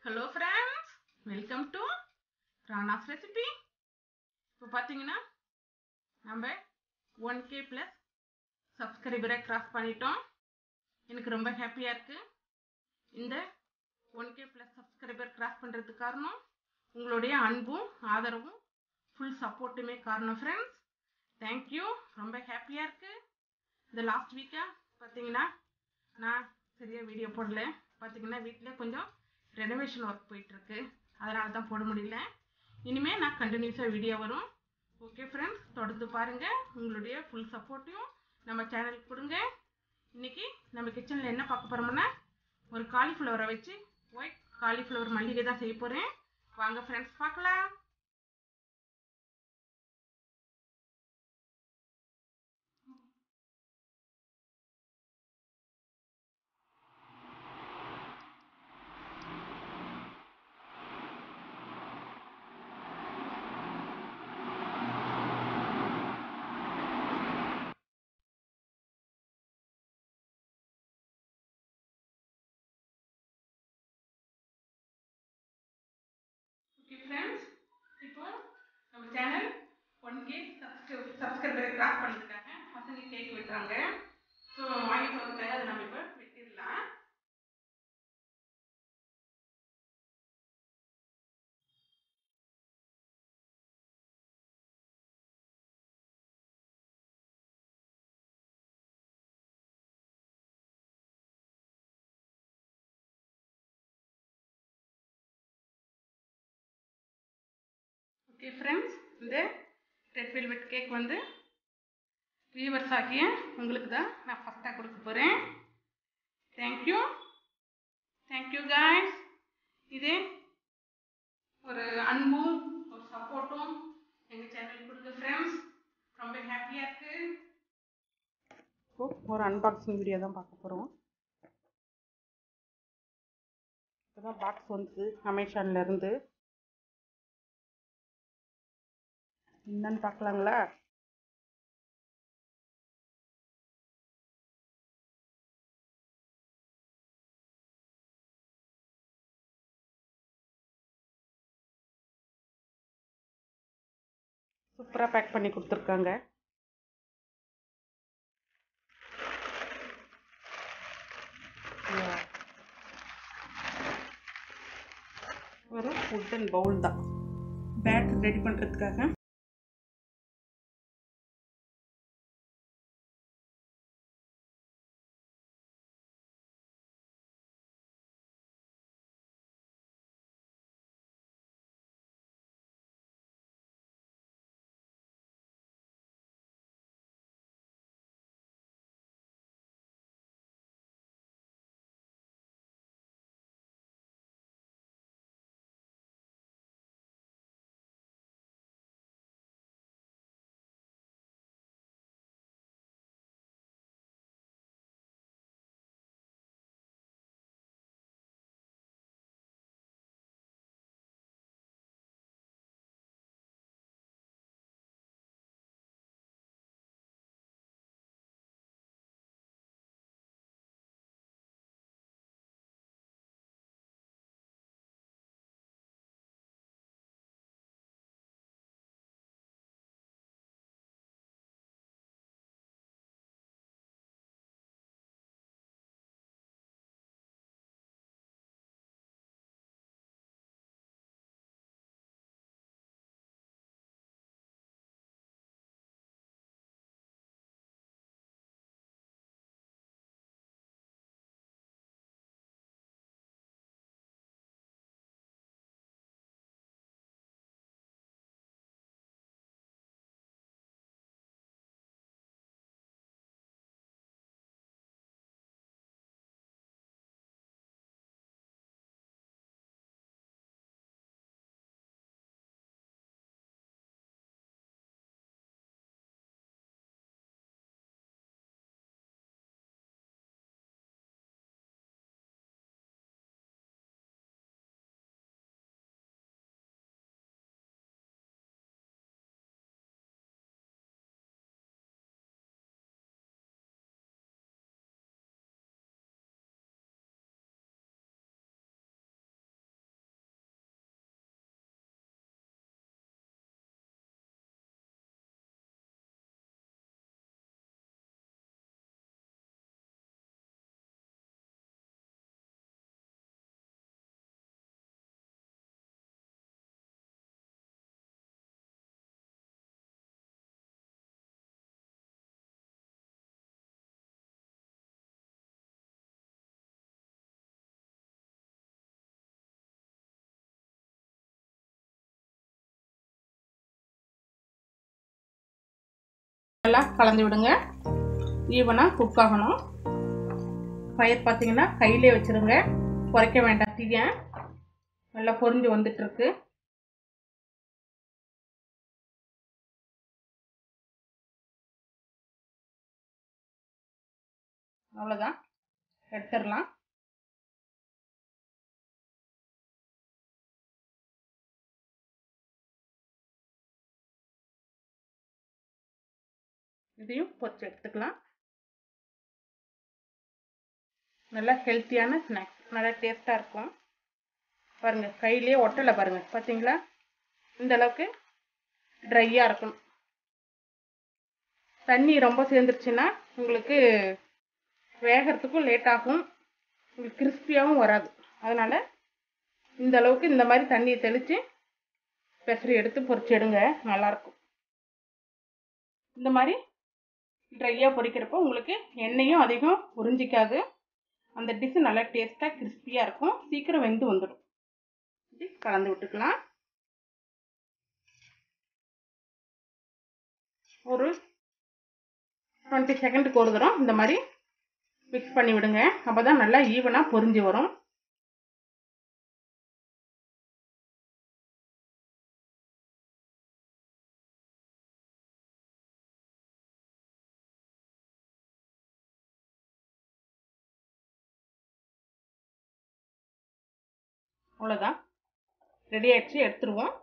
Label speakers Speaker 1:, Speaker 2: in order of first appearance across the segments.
Speaker 1: hello friends welcome to Rana's recipe இப்போ பார்த்தீங்கன்னா நம்ம ஒன் கே ப்ளஸ் சப்ஸ்கிரைபரை கிராஸ் பண்ணிட்டோம் எனக்கு ரொம்ப ஹாப்பியாக இருக்குது இந்த one K plus subscriber cross பண்ணுறதுக்கு காரணம் உங்களுடைய அன்பும் ஆதரவும் ஃபுல் சப்போர்ட்டுமே காரணம் ஃப்ரெண்ட்ஸ் தேங்க்யூ ரொம்ப ஹாப்பியாக இருக்குது இந்த லாஸ்ட் வீக்காக பார்த்தீங்கன்னா நான் சரியாக வீடியோ போடல பார்த்தீங்கன்னா வீட்டில் கொஞ்சம் ரெனோவேஷன் ஒர்க் போயிட்டுருக்கு அதனால தான் போட முடியல இனிமேல் நான் கண்டினியூஸாக வீடியோ வரும் ஓகே ஃப்ரெண்ட்ஸ் தொடர்ந்து பாருங்கள் உங்களுடைய ஃபுல் சப்போர்ட்டையும் நம்ம சேனலுக்கு கொடுங்க இன்றைக்கி நம்ம கிச்சனில் என்ன பார்க்க போகிறோம்னா ஒரு காலிஃப்ளவரை வச்சு ஒயிட் காலிஃப்ளவர் மல்லிகை தான் செய்ய போகிறேன் வாங்க ஃப்ரெண்ட்ஸ் பார்க்கலாம் ஓகே ஃப்ரெண்ட்ஸ் இப்போ நம்ம சேனல் ஒன் கே சப்ஸ்கிரைபரை கிராஸ் பண்ணுறதுக்காக பசங்க கேக் வெட்டுறாங்க ஸோ வாங்கிட்டு வந்துட்டாங்க அதை நம்ம இப்போ வெட்டிடலாம் ஓகே ஃப்ரெண்ட்ஸ் இந்த ரெட் வெல்வெட் கேக் வந்து வியூவர்ஸ் ஆகிய உங்களுக்கு தான் நான் ஃபஸ்ட்டாக கொடுக்க போகிறேன் தேங்க்யூ தேங்க்யூ காய்ஸ் இதே ஒரு அன்பும் ஒரு சப்போர்ட்டும் எங்கள் சேனலுக்கு கொடுங்க ஃப்ரெண்ட்ஸ் ரொம்ப ஹாப்பியாக இருக்குது இப்போ ஒரு அன்பாக்சிங் வீடியோ தான் பார்க்க போகிறோம் இப்போ தான் பாக்ஸ் வந்தது அமேசான்லேருந்து என்னன்னு பார்க்கலாங்களா சூப்பராக பேக் பண்ணி கொடுத்துருக்காங்க ஒரு உட்டன் பவுல் தான் பேட் ரெடி பண்ணுறதுக்காக நல்லா கலந்து விடுங்க ஈவனாக குக் ஆகணும் ஃபயர் பார்த்தீங்கன்னா கையிலே வச்சுருங்க குறைக்க வேண்டாம் தீய நல்லா பொரிஞ்சு வந்துட்டு இருக்கு அவ்வளோதான் எடுத்துடலாம் இதையும் பொரிச்சு எடுத்துக்கலாம் நல்லா ஹெல்த்தியான ஸ்நாக்ஸ் நல்லா டேஸ்ட்டாக இருக்கும் பாருங்கள் கையிலே ஒட்டலை பாருங்கள் பார்த்தீங்களா இந்த அளவுக்கு ட்ரையாக இருக்கணும் தண்ணி ரொம்ப சேர்ந்துருச்சுன்னா உங்களுக்கு வேகிறதுக்கும் லேட் ஆகும் உங்களுக்கு கிறிஸ்பியாகவும் வராது அதனால் இந்த அளவுக்கு இந்த மாதிரி தண்ணியை தெளித்து பெசரி எடுத்து பொரிச்சு எடுங்க நல்லாயிருக்கும் இந்த மாதிரி ட்ரையாக பொரிக்கிறப்போ உங்களுக்கு எண்ணெயும் அதிகம் உறிஞ்சிக்காது அந்த டிஷ்ஷு நல்லா டேஸ்ட்டாக கிறிஸ்பியாக இருக்கும் சீக்கிரம் வெந்து வந்துடும் இப்படி கலந்து விட்டுக்கலாம் ஒரு டுவெண்ட்டி செகண்டுக்கு ஒரு தரம் இந்த மாதிரி மிக்ஸ் பண்ணி விடுங்க அப்போ தான் நல்லா ஈவனாக பொரிஞ்சு வரும் அவ்வளோதான் ரெடி ஆயிடுச்சு எடுத்துருவோம்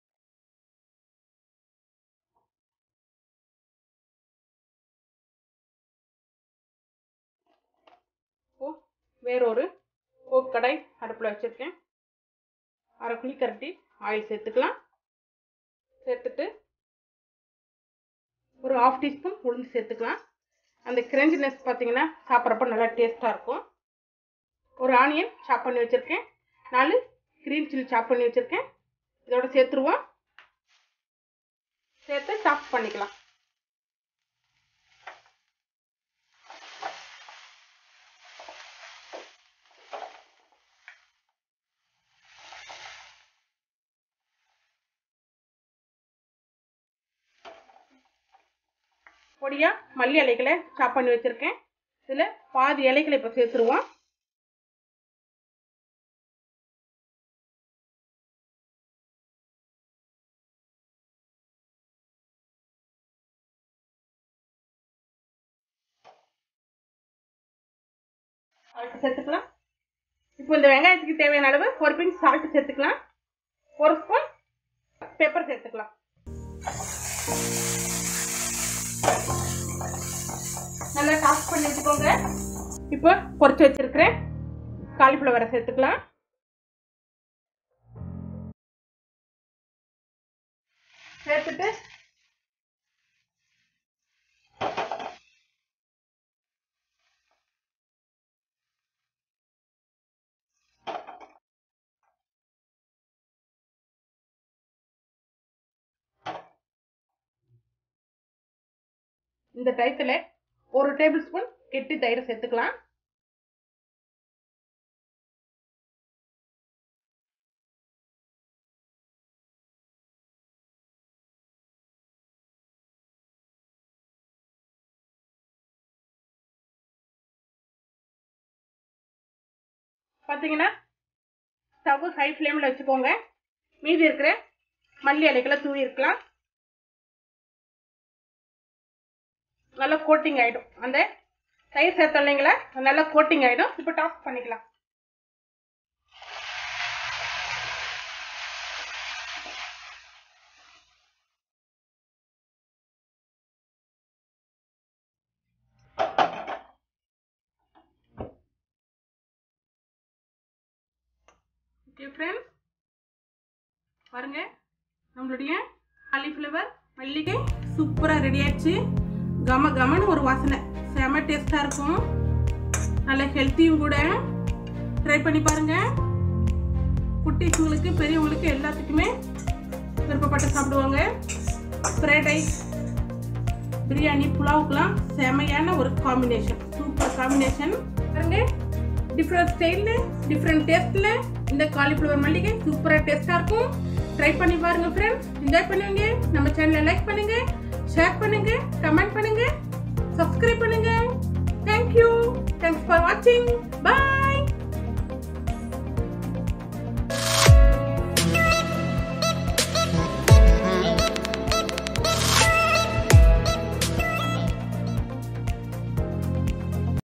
Speaker 1: இப்போ வேறொரு கோக் கடாய் அடுப்பில் வச்சுருக்கேன் அரை குழி கரட்டி ஆயில் சேர்த்துக்கலாம் சேர்த்துட்டு ஒரு ஆஃப் டீஸ்பூன் உளுந்து சேர்த்துக்கலாம் அந்த கிரஞ்சினஸ் பார்த்தீங்கன்னா சாப்பிட்றப்ப நல்லா டேஸ்ட்டாக இருக்கும் ஒரு ஆனியன் சாப் பண்ணி வச்சுருக்கேன் நாலு க்ரீன் சில்லி சாப் பண்ணி வச்சுருக்கேன் இதோட சேர்த்துருவோம் சேர்த்து சாப் பண்ணிக்கலாம் பொடியாக மல்லி இலைகளை சாப் பண்ணி வச்சுருக்கேன் இதில் பாதி இலைகளை இப்போ சேர்த்துருவோம் சால்ட் சேர்த்துக்கலாம் இப்போ இந்த வெங்காயத்துக்கு தேவையான அளவு ஒரு பிஞ்ச் சால்ட் சேர்த்துக்கலாம் ஒரு ஸ்பூன் பெப்பர் சேர்த்துக்கலாம் நல்லா டாஸ் பண்ணி வச்சுக்கோங்க இப்போ பொரிச்சு வச்சிருக்கிறேன் காலிஃப்ளவரை சேர்த்துக்கலாம் சேர்த்துட்டு இந்த டயத்தில் ஒரு டேபிள் ஸ்பூன் கெட்டி தயிர் சேர்த்துக்கலாம் பார்த்தீங்கன்னா ஸ்டவ் ஹை ஃப்ளேமில் வச்சுக்கோங்க மீதி இருக்கிற மல்லி இலைகளை தூவி இருக்கலாம் நல்லா கோட்டிங் ஆகிடும் அந்த தயிர் சேர்த்த இல்லைங்களா நல்லா கோட்டிங் ஆகிடும் இப்போ டாப் பண்ணிக்கலாம் ஓகே ஃப்ரெண்ட்ஸ் பாருங்க நம்மளுடைய காலிஃப்ளவர் மல்லிகை சூப்பராக ரெடி ஆயிடுச்சு கம கமன்னு ஒரு வாசனை செம டேஸ்டாக இருக்கும் நல்ல ஹெல்த்தியும் கூட ட்ரை பண்ணி பாருங்க குட்டீஸுங்களுக்கு பெரியவங்களுக்கு எல்லாத்துக்குமே விருப்பப்பட்டு சாப்பிடுவாங்க ஃப்ரைட் ரைஸ் பிரியாணி புலாவுக்குலாம் செமையான ஒரு காம்பினேஷன் சூப்பர் காம்பினேஷன் பாருங்க டிஃப்ரெண்ட் ஸ்டைலில் டிஃப்ரெண்ட் டேஸ்ட்டில் இந்த காலிஃப்ளவர் மல்லிகை சூப்பராக டேஸ்ட்டாக இருக்கும் ட்ரை பண்ணி பாருங்க ஃப்ரெண்ட்ஸ் என்ஜாய் பண்ணுவீங்க நம்ம சேனலை லைக் பண்ணுங்க ஷேர் பண்ணுங்க கமெண்ட் பண்ணுங்க சப்ஸ்கிரைப் பண்ணுங்க தேங்க்யூ தேங்க்ஸ் ஃபார் வாட்சிங்